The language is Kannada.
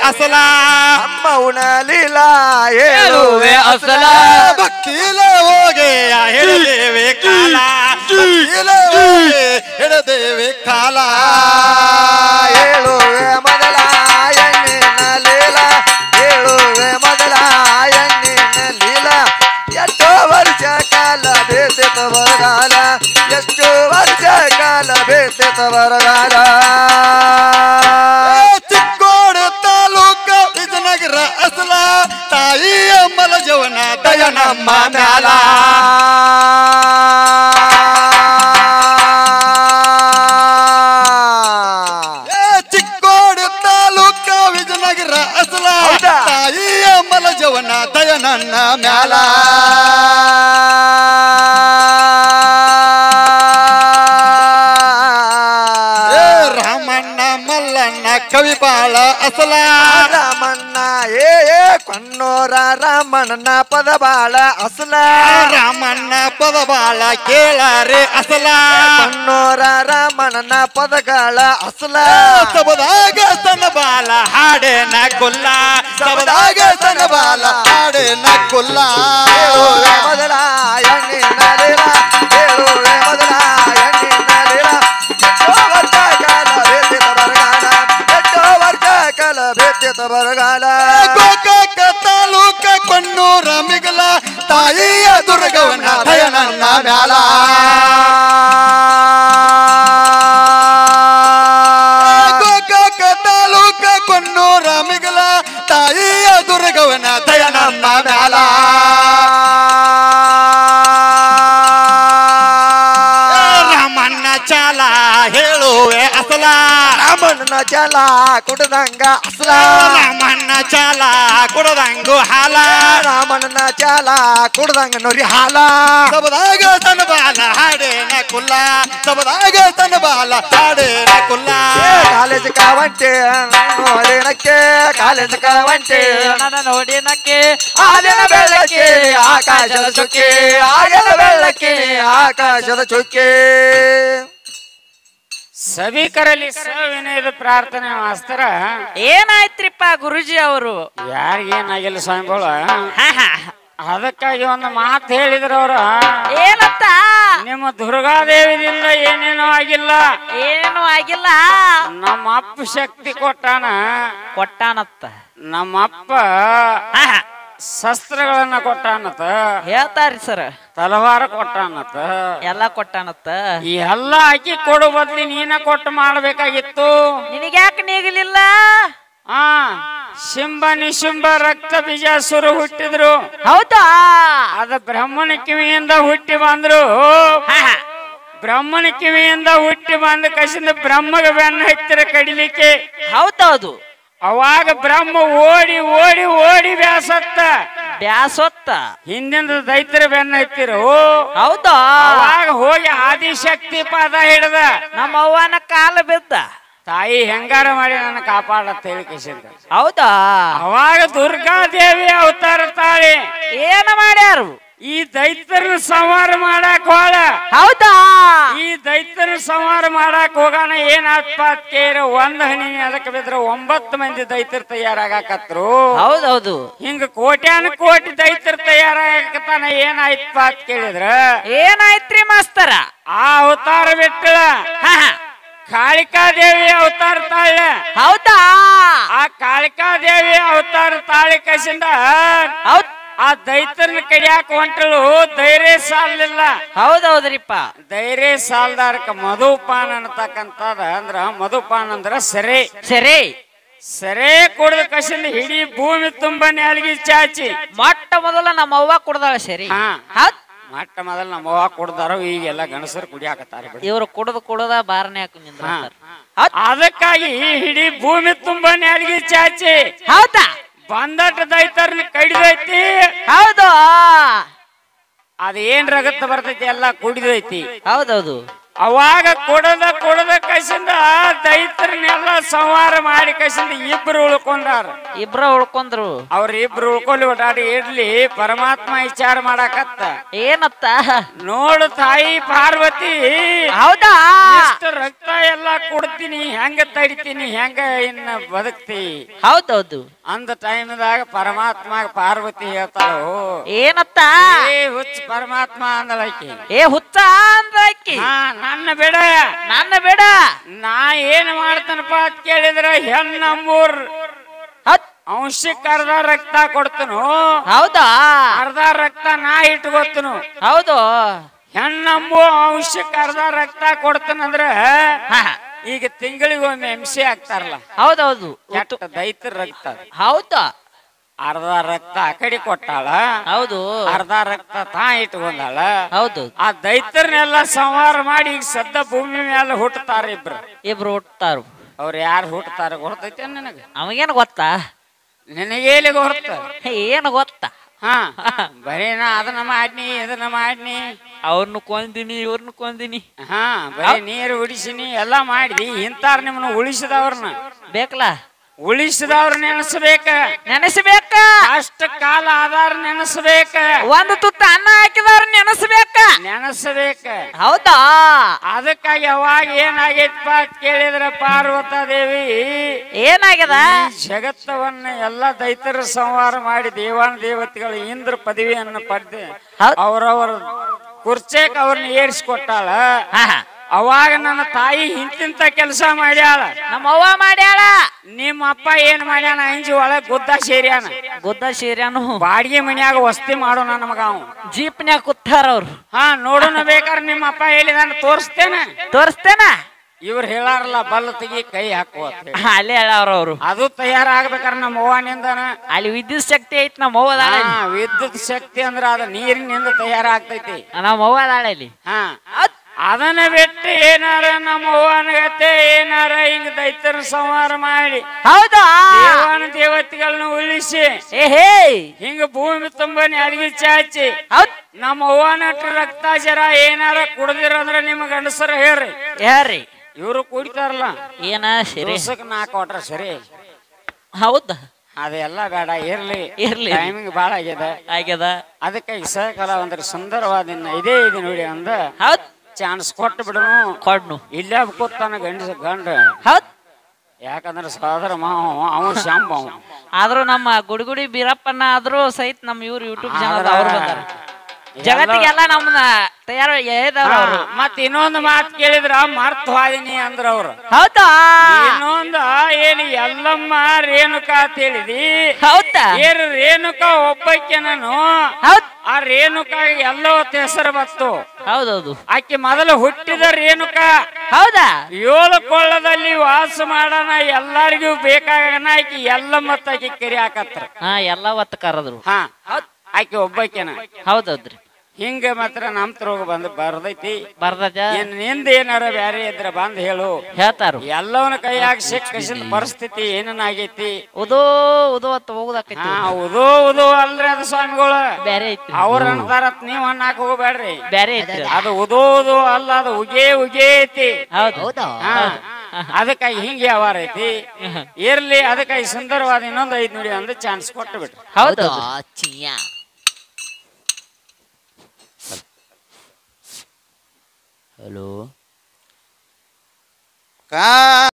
ಅಸಲ ಅಮ್ಮವನ ಲೀಲಾ ಹೇಳುವೆ ಹೇಳುವೆ ಅಸಲ ಬಕ್ಕೀಲ ಹೋಗೆ ಹಿಡದೇವೆ ಕಾಲ ಬಕ್ಕೀಲ ಹೋಗೆ ಹಿಡದೇವೆ ಕಾಲ ಹೇಳುವೆ ಮೊದಲ ಎಣ್ಣಿನ ಲೀಲ ಹೇಳುವೆ ಮೊದಲ ಎಣ್ಣಿನ ಲೀಲ ಎಷ್ಟೋ ವರ್ಷ ಕಾಲ ಬೇಸಿತ ಬರಗಾಲ ಎಷ್ಟು ವರ್ಷ ಕಾಲ ಬೇಸಿತ ಬರಗಾಲ ಚಿಕ್ಕೋಡು ತಾಲೂಕ ವಿಜಯನಗರ ಅಸಲ ತಾಯಿಯ ಮಲಜವನ ದಯ ನಮ್ಮ ಮ್ಯಾಲ ಏ ಚಿಕ್ಕೋಡು ತಾಲೂಕ ವಿಜಯನಗರ ಅಸಲ ಹೌದಾ? ತಾಯಿಯ ಮಲಜವನ ದಯ ನನ್ನ ಮ್ಯಾಲ ಏ ರಾಮಣ್ಣ ಮಲ್ಲಣ್ಣ ಕವಿ ಬಾಳ ಅಸಲ ರಾಮಣ್ಣ ಏ ಏ ಕೊನ್ನೋರ ರಾಮಣ್ಣನ ಪದ ಬಾಳ ಅಸಲ ರಾಮಣ್ಣ ಪದ ಬಾಳ ಕೇಳಾರೆ ಅಸಲ ಕೊನ್ನೋರ ರಾಮಣ್ಣನ ಪದಗಳ ಅಸಲ ಸಬದಾಗ ಸನ ಬಾಲ ಹಾಡೇನ ಕುಲ್ಲ ಸಬದಾಗ ಸನ ಬಾಲ ಹಾಡೇನ ಕುಲ್ಲ ಹೇಳುವೆ ಮೊದಲ ಎಣ್ಣಿನ ಲೀಲ ಹೇಳುವೆ ಮೊದಲ ಎಣ್ಣಿನ ಲೀಲ ಎಷ್ಟೋ ವರ್ಷ ಕಾಲ ಬೇದ್ಯತ ಬರಗಾಲ ಎಷ್ಟೋ ವರ್ಷ ಕಾಲ ಬೇದ್ಯತ ಬರಗಾಲ ಗೋಕಾಕ ತಾಲೂಕ ಕೊಣ್ಣೂರ ಮಿಗಲ ತಾಯಿಯ ದುರ್ಗವನ ದಯ ನನ್ನ ಮ್ಯಾಲ ಗೋಕಾಕ ತಾಲೂಕ ಕೊಣ್ಣೂರ ಮಿಗಲ ತಾಯಿಯ ದುರ್ಗವನ ದಯ ನಮ್ಮ ಮ್ಯಾಲ ರಾಮಣ್ಣ ಚಾಲ ಹೇಳುವೆ ಅಸಲ ರಾಮಣ್ಣನ ಜಲ ಕುಡದಂಗ ಅಸಲ ರಾಮಣ್ಣ ಚಾಲ ಕುಡದಂಗು ಹಾಲ ರಾಮಣ್ಣನ ಜಲ ಕುಡದಂಗ ನೋರಿ ಹಾಲ ಸಬದಾಗ ತನ ಬಾಲ ಹಾಡೇನ ಕುಲ್ಲ ಸಬದಾಗ ತನ ಬಾಲ ಹಾಡೇನ ಕುಲ್ಲ ಕಾಲೇಜ್ ಕಾವಂಟೆ ನೋಡಿನಕ್ಕೆ ಕಾಲೇಜ್ ಕಾವಂಟೆ ನನ್ನ ನೋಡಿ ನಕ್ಕೆ ಆದಿನ ಬೆಳ್ಳಕ್ಕೆ ಆಕಾಶದ ಚುಕ್ಕೆ ಆಗಿನ ಬೆಳ್ಳಕ್ಕೆ ಆಕಾಶದ ಚುಕ್ಕೆ ಸಭಿಕರಲ್ಲಿ ಸವಿನಯದ ಪ್ರಾರ್ಥನೆ ಮಾಸ್ತರ ಏನಾಯ್ತ್ರಿಪ್ಪ ಗುರುಜಿ ಅವರು ಯಾರಿಗೇನಾಗಿಲ್ಲ ಸ್ವಾಮಿಗಳು ಅದಕ್ಕಾಗಿ ಒಂದು ಮಾತು ಹೇಳಿದ್ರ ಅವ್ರ ಏನಂತ ನಿಮ್ಮ ದುರ್ಗಾದೇವಿದಿಂದ ಏನೇನೋ ಆಗಿಲ್ಲ ಏನು ಆಗಿಲ್ಲ ನಮ್ಮ ಅಪ್ಪ ಶಕ್ತಿ ಕೊಟ್ಟಾನ ಕೊಟ್ಟಾನತ್ತ ನಮ್ಮ ಅಪ್ಪ ಶಸ್ತ್ರಗಳನ್ನ ಕೊಟ್ಟಾನತ ಹೇಳ್ತಾರಿ ಸರ್ ತಲವಾರ ಕೊಟ್ಟಾನತ ಎಲ್ಲ ಕೊಟ್ಟಾನತ್ತ ಈ ಎಲ್ಲ ಹಾಕಿ ಕೊಡು ಬದ್ಲಿ ನೀನ ಕೊಟ್ಟು ಮಾಡ್ಬೇಕಾಗಿತ್ತು ನಿನಗ್ಯಾಕೆ ನೀಗಲಿಲ್ಲ ಆ ಶಿಂಬ ನಿಶುಂಬ ರಕ್ತ ಬೀಜ ಸುರು ಹುಟ್ಟಿದ್ರು ಹೌದಾ ಅದ ಬ್ರಹ್ಮನ ಕಿವಿಯಿಂದ ಹುಟ್ಟಿ ಬಂದ್ರು ಬ್ರಹ್ಮನ ಕಿವಿಯಿಂದ ಹುಟ್ಟಿ ಬಂದ ಕಸಿಂದ ಬ್ರಹ್ಮಗೆ ಬೆನ್ನ ಹತ್ತಿರ ಕಡಿಲಿಕ್ಕೆ ಹೌದೌದು ಅವಾಗ ಬ್ರಹ್ಮ ಓಡಿ ಓಡಿ ಓಡಿ ಬ್ಯಾಸತ್ತ ಬ್ಯಾಸೊತ್ತ ಹಿಂದಿಂದ ದೈತ್ಯರ ಬೆನ್ನ ಹತ್ತಿರು ಹೌದಾ ಅವಾಗ ಹೋಗಿ ಆದಿಶಕ್ತಿ ಪಾದ ಹಿಡ್ದ ನಮ್ಮ ಅವ್ವನ ಕಾಲ ಬಿದ್ದ ತಾಯಿ ಹೆಂಗಾರ ಮಾಡಿ ನನ್ನ ಕಾಪಾಡತ್ತ ಹೇಳಿ ಕಸಿಂದ ಹೌದಾ ಅವಾಗ ದುರ್ಗಾದೇವಿ ಅವತಾರ ತಾಳಿ ಏನ ಮಾಡ್ಯಾರು ಈ ದೈತ್ಯರನ್ನ ಸಂಹಾರ ಮಾಡಕ್ ಹೋಳ ಹೌದಾ ಈ ದೈತ್ಯರ ಸಂಹಾರ ಮಾಡಕ್ ಹೋಗಾನ ಏನಾತ್ಪ ಕೇರ ಒಂದ್ ಹನಿ ಅದಕ್ಕೆ ಬಿದ್ರ ಒಂಬತ್ತು ಮಂದಿ ದೈತ್ಯರು ತಯಾರಾಗಕತ್ರು ಹೌದೌದು ಹಿಂಗ ಕೋಟ್ಯಾನ ಕೋಟಿ ದೈತ್ಯರು ತಯಾರಾಗಕತ್ತಾನ ಏನಾಯ್ತಪ್ಪ ಅಂತ ಕೇಳಿದ್ರ ಏನಾಯ್ತ್ರಿ ಮಾಸ್ತರ ಆ ಅವತಾರ ಬಿಟ್ಟಳ ಹ, ಹ. ಕಾಳಿಕಾದೇವಿ ಅವತಾರ ತಾಳ ಹೌದಾ ಆ ಕಾಳಿಕಾದೇವಿ ಅವತಾರ ತಾಳಿ ಕಸಿಂದ ಹೌದ್ ಆ ದೈತ್ಯರನ್ನ ಕಡಿಯಾಕ ಹೊಂಟಳು ಧೈರ್ಯ ಸಾಲಿಲ್ಲ ಹೌದೌದ್ರಿಪ್ಪ ಧೈರ್ಯ ಸಾಲ್ದಾರಕ ಮಧುಪಾನ ಅನ್ನತಕ್ಕಂಥದ ಅಂದ್ರ ಮಧುಪಾನ ಅಂದ್ರ ಸೆರೆ ಸರಿ ಸೆರೆ ಕುಡ್ದ ಕಸಿಂದ ಇಡೀ ಭೂಮಿ ತುಂಬ ನ್ಯಾಲ್ಗಿ ಚಾಚಿ ಮೊಟ್ಟ ಮೊದಲ ನಮ್ಮ ಅವ್ವ ಕುಡ್ದಾಳ ಸರಿ ಹಾ ಹೌದ್ ಮಟ್ಟ ಮೊದಲ ನಮ್ಮ ಅವ್ವ ಕುಡ್ದಾರ ಈಗೆಲ್ಲ ಗಣಸರು ಕುಡಿಯಾಕತ್ತಾರ ಬಿಡಿ ಇವ್ರು ಕುಡ್ದು ಕುಡ್ದ ಬಾರನೆ ಹಾಕು ನಿಂದ್ರ ಹಾ. ಹೌದ್ ಅದಕ್ಕಾಗಿ ಇಡೀ ಭೂಮಿ ತುಂಬ ನ್ಯಾಲ್ಗಿ ಚಾಚಿ ಹೌದಾ ಬಂದಟ ದೈತರ್ನ ಕಡಿದೈತಿ ಹೌದು ಅದ ಏನ್ ರಗತ್ತ ಬರ್ತೈತಿ ಎಲ್ಲ ಕುಡಿದೈತಿ ಹೌದೌದು ಅವಾಗ ಕೊಡದ ಕೊಡದ ಕಸಿಂದ ದೈತ್ರನೆಲ್ಲ ಸಂಹಾರ ಮಾಡಿ ಕಸಿಂದ ಇಬ್ರು ಉಳ್ಕೊಂಡಾರ ಇಬ್ರ ಉಳ್ಕೊಂಡ್ರು ಅವ್ರ ಇಬ್ರು ಉಳ್ಕೊಳ್ಳಿ ಒಟ್ಟಾಡಿ ಇರ್ಲಿ ಪರಮಾತ್ಮ ವಿಚಾರ ಮಾಡಾಕತ್ತ ಏನತ್ತ ನೋಡು ತಾಯಿ ಪಾರ್ವತಿ ಹೌದಾ ಇಷ್ಟು ರಕ್ತ ಎಲ್ಲ ಕೊಡ್ತೀನಿ ಹೆಂಗ ತಡಿತೀನಿ ಹೆಂಗ ಇನ್ನ ಬದುಕ್ತಿ ಹೌದೌದು ಅಂದ ಟೈಮ್ದಾಗ ಪರಮಾತ್ಮ ಪಾರ್ವತಿ ಹೇಳ್ತಾಳು ಏನತ್ತ ಏ ಹುಚ್ಚ ಪರಮಾತ್ಮ ಅಂದಳಕಿ ಏ ಹುಚ್ಚ ಅಂದ್ರ ಆಕಿ ಹಾ ನನ್ನ ಬಿಡ ನನ್ನ ಬೇಡ ನಾ ಏನ್ ಮಾಡ್ತಾನಪ್ಪ ಅಂತ ಕೇಳಿದ್ರ ಹೆಣ್ಣಮ್ಮೂರ್ ಹೌದ್ ಅಂಶಕ್ಕೆ ಅರ್ಧ ರಕ್ತ ಕೊಡ್ತನು ಹೌದಾ ಅರ್ಧ ರಕ್ತ ನಾ ಇಟ್ಕೊತನು ಹೌದು ಹೆಣ್ಣಂಬು ಅಂಶಕ್ಕೆ ಅರ್ಧ ರಕ್ತ ಕೊಡ್ತಾನಂದ್ರ ಹಾ, ಈಗ ತಿಂಗಳಿಗೊಮ್ಮೆ ಎಂಸಿ ಆಗ್ತಾರಲ್ಲ ಹೌದೌದು ಕೆಟ್ಟ ದೈತ್ರ ರಕ್ತ ಹೌದಾ ಅರ್ಧ ರಕ್ತ ಆ ಕಡೆ ಕೊಟ್ಟಾಳ ಹೌದು ಅರ್ಧ ರಕ್ತ ತಾ ಇಟ್ಕೊಂಡಾಳ ಹೌದು ಆ ದೈತ್ರನೆಲ್ಲ ಸಂಹಾರ ಮಾಡಿ ಈಗ ಸದ್ದ ಭೂಮಿ ಮೇಲೆ ಹುಟ್ಟತಾರ ಇಬ್ರು ಇಬ್ರು ಹುಟ್ತಾರು ಅವ್ರು ಯಾರು ಹುಟ್ಟತಾರ ಗೊತ್ತೈತೆ ನಿನಗ ಅವಾಗೇನು ಗೊತ್ತಾ ನಿನಗೇಲಿ ಗೊತ್ತ ಏನು ಗೊತ್ತಾ ಹಾ ಬರೀ ನಾ ಅದನ್ನ ಮಾಡ್ನಿ ಇದನ್ನ ಮಾಡ್ನಿ ಅವ್ರನ್ನ ಕೊಂದಿನಿ ಇವ್ರನ್ನ ಕೊಂದಿನಿ ಹಾ ಬರೀ ನೀರು ಉಡಿಸಿನಿ ಎಲ್ಲಾ ಮಾಡಿದಿ ಇಂತಾರ ನಿಮ್ಮನ್ನ ಉಳಿಸಿದವ್ರನ್ನ ಬೇಕಲ್ಲ ಉಳಿಸಿದವ್ರ ನೆನೆಸ್ಬೇಕ ನೆನೆಸ್ಬೇಕ ಅಷ್ಟ ಕಾಲ ಆಧಾರ ನೆನೆಸ್ಬೇಕ ಒಂದು ತುತ್ತ ಅನ್ನ ಹಾಕಿದವ್ರ ನೆನೆಸ್ಬೇಕ ನೆನೆಸ್ಬೇಕ ಹೌದಾ ಅದಕ್ಕಾಗಿ ಅವಾಗ ಏನಾಗೈತಪ್ಪ ಅಂತ ಕೇಳಿದ್ರ ಪಾರ್ವತ ದೇವಿ ಏನಾಗ್ಯದ ಈ ಜಗತ್ತವನ್ನ ಎಲ್ಲ ದೈತರ ಸಂಹಾರ ಮಾಡಿ ದೇವಾನ ದೇವತೆಗಳು ಇಂದ್ರ ಪದವಿಯನ್ನು ಪಡೆದು ಹೌದ್. ಅವರವರ ಕುರ್ಚೆಕ್ ಅವ್ರನ್ನ ಏರಿಸ್ಕೊಟ್ಟಾಳ ಹಾ, ಹಾ. ಅವಾಗ ನನ್ನ ತಾಯಿ ಇಂತಿಂತ ಕೆಲಸ ಮಾಡ್ಯಾಳ ನಮ್ಮ ಅವ್ವ ಮಾಡ್ಯಾಳ ನಿಮ್ಮ ಅಪ್ಪ ಏನ್ ಮಾಡ್ಯಾನ ಅಂಜಿ ಒಳಗ್ ಗುದ್ದ ಸೇರ್ಯಾನ ಗುದ್ದ ಸೀರ್ಯಾನು ಬಾಡಿಗೆ ಮನ್ಯಾಗ ವಸ್ತಿ ಮಾಡೋಣ ನಮಗ ಅವ ಜೀಪ್ನ್ಯಾಗ ಕೂತಾರ ಅವ್ರು ಹಾ ನೋಡೋಣ ಬೇಕಾದ್ರೆ ನಿಮ್ಮ ಅಪ್ಪ ಹೇಳಿದಾನ ತೋರಿಸ್ತೇನೆ ತೋರಿಸ್ತೇನ ಇವ್ರು ಹೇಳಾರಲ್ಲ ಬಲ್ಲ ತೆಗಿ ಕೈ ಹಾಕು ಅಂತ ಹೇಳಿ. ಅಲ್ಲೇ ಹೇಳವ್ರ ಅವ್ರು ಅದು ತಯಾರಾಗ್ಬೇಕಾರೆ ನಮ್ಮ ಅವ್ವನಿಂದನ ಅಲ್ಲಿ ವಿದ್ಯುತ್ ಶಕ್ತಿ ಐತಿ ನಮ್ಮ ಅವ್ವ ಅದಾಳ ಹಾ ವಿದ್ಯುತ್ ಶಕ್ತಿ ಅಂದ್ರ ಅದ ನೀರಿನಿಂದ ತಯಾರಾಗ್ತೈತಿ ನಮ್ಮ ಅವ್ವ ಅದಾಳ ಇಲ್ಲಿ ಹಾ ಅದನ್ನ ಬಿಟ್ಟು ಏನಾರ ನಮ್ಮ ಅವ್ವನ ಗತೆ ಏನಾರ ಹಿಂಗ ದೈತರ ಸಂಹಾರ ಮಾಡಿ ಹೌದಾ ದೇವಾನ ದೇವತೆಗಳನ್ನ ಉಳಿಸಿ ಏ ಹೇ ಹಿಂಗ ಭೂಮಿ ತುಂಬ ಅಡಿಗೆ ಚಾಚಿ ಹೌದ್ ನಮ್ಮ ಅವ್ವನ ರಕ್ತಾಚರ ಏನಾರ ಕುಡ್ದಿರಂದ್ರ ನಿಮ್ ಗಂಡಸರ ಹೇಳ್ರಿ ಯಾರ್ರಿ ಇವ್ರು ಕುಡಿತಾರಲ್ಲ ಏನ ಸರಿ ದಿವಸಕ್ಕೆ ನಾಲ್ಕು ಕೊಟ್ರ ಸರಿ ಹೌದಾ ಅದೆಲ್ಲ ಬೇಡ ಇರ್ಲಿ ಇರ್ಲಿ. ಟೈಮಿಂಗ್ ಭಾಳ ಆಗ್ಯದ ಆಗ್ಯದ ಅದಕ್ಕೆ ಈ ಸಹಕಾಲ ಒಂದ್ರ ಸುಂದರವಾದ ಇನ್ನ ಇದೇ ಇದೆ ನೋಡಿ ಅಂದ ಹೌದ್ ಚಾನ್ಸ್ ಕೊಟ್ಟು ಬಿಡನು ಕೊಡ್ನು ಇಲ್ಲೇ ಕೂತಾನ ಗಂಡ ಗಂಡ ಹೌದ್ ಯಾಕಂದ್ರೆ ಸಹೋದರ ಮಾವ ಅವನು ಶಾಂಬ ಅವ ಆದ್ರೂ ನಮ್ಮ ಗುಡಿಗುಡಿ ಬೀರಪ್ಪನ ಆದ್ರೂ ಸಹಿತ ನಮ್ಮ ಇವ್ರು ಯೂಟ್ಯೂಬ್ ಚಾನಲ್ ಅವ್ರು ಬಂದಾರ ಜಗತ್ತಿಗೆಲ್ಲ ನಮ್ಮನ್ನ ತಯಾರು ಎದವ್ರ ಅವ್ರು ಮತ್ ಇನ್ನೊಂದು ಮಾತು ಕೇಳಿದ್ರ ಮರ್ತ್ ಹೋದಿನಿ ಅಂದ್ರ ಅವ್ರು ಹೌದಾ ಇನ್ನೊಂದ ಏನು ಎಲ್ಲಮ್ಮ ರೇಣುಕಾ ಅಂತ ಹೇಳಿದಿ ಹೌದಾ ಏನ್ ರೇಣುಕಾ ಒಬ್ಬಕ್ಕೆ ನಾನು ಹೌದ್ ಆ ರೇಣುಕಾ ಎಲ್ಲೋ ಹೆಸರು ಬತ್ತು ಹೌದೌದು ಆಕೆ ಮೊದಲು ಹುಟ್ಟಿದ ರೇಣುಕಾ ಹೌದಾ ಏಳು ಕೊಳ್ಳದಲ್ಲಿ ವಾಸ ಮಾಡೋಣ ಎಲ್ಲರಿಗೂ ಬೇಕಾಗನ ಆಕಿ ಎಲ್ಲ ಮತ್ತ ಆಕಿ ಕರಿ ಹಾಕತ್ರ ಹಾ ಎಲ್ಲ ಒತ್ತ ಕರೆದ್ರು ಹಾ ಆಕಿ ಒಬ್ಬಾಕಿನ ಹೌದೌದ್ರಿ ಹಿಂಗ ಮಾತ್ರ ನಮ್ ರೋಗ ಬಂದ್ ಬರ್ದೈತಿ ಬರ್ದಜ ಏನ್ ನಿಂದ ಏನಾರ ಬ್ಯಾರೆ ಇದ್ರ ಬಂದ್ ಹೇಳು ಹೇಳ್ತಾರು ಎಲ್ಲವನ್ನ ಕೈಯಾಗ ಸಿಕ್ಕ ಪರಿಸ್ಥಿತಿ ಏನೇನ್ ಆಗೈತಿ ಉದೋ ಉದೋ ಅತ್ತ ಹೋಗುದಾಕೈತಿ ಹಾ ಉದೋ ಉದೋ ಅಲ್ರಿ ಅದು ಸ್ವಾಮಿಗಳು ಬ್ಯಾರೆ ಐತ್ರಿ ಅವ್ರ ಅಂತಾರತ್ ನೀವ್ ಅನ್ನಾಕ ಹೋಗ್ಬೇಡ್ರಿ ಬ್ಯಾರೆ ಐತ್ರಿ ಅದು. ಅದು ಉದೋ ಉದೋ ಅಲ್ಲ ಅದು ಉಗೇ ಉಗೇ ಐತಿ ಹೌದು ಹಾ ಅದಕ್ಕಾಗಿ ಹಿಂಗೆ ವ್ಯವಹಾರ ಐತಿ ಇರ್ಲಿ ಅದಕ್ಕಾಗಿ ಸುಂದರವಾದ ಇನ್ನೊಂದು ಐದ್ ನುಡಿ ಅಂದ್ ಚಾನ್ಸ್ ಕೊಟ್ಟು ಬಿಟ್ರಿ ಹೌದು ಹಲೋ ಕಾ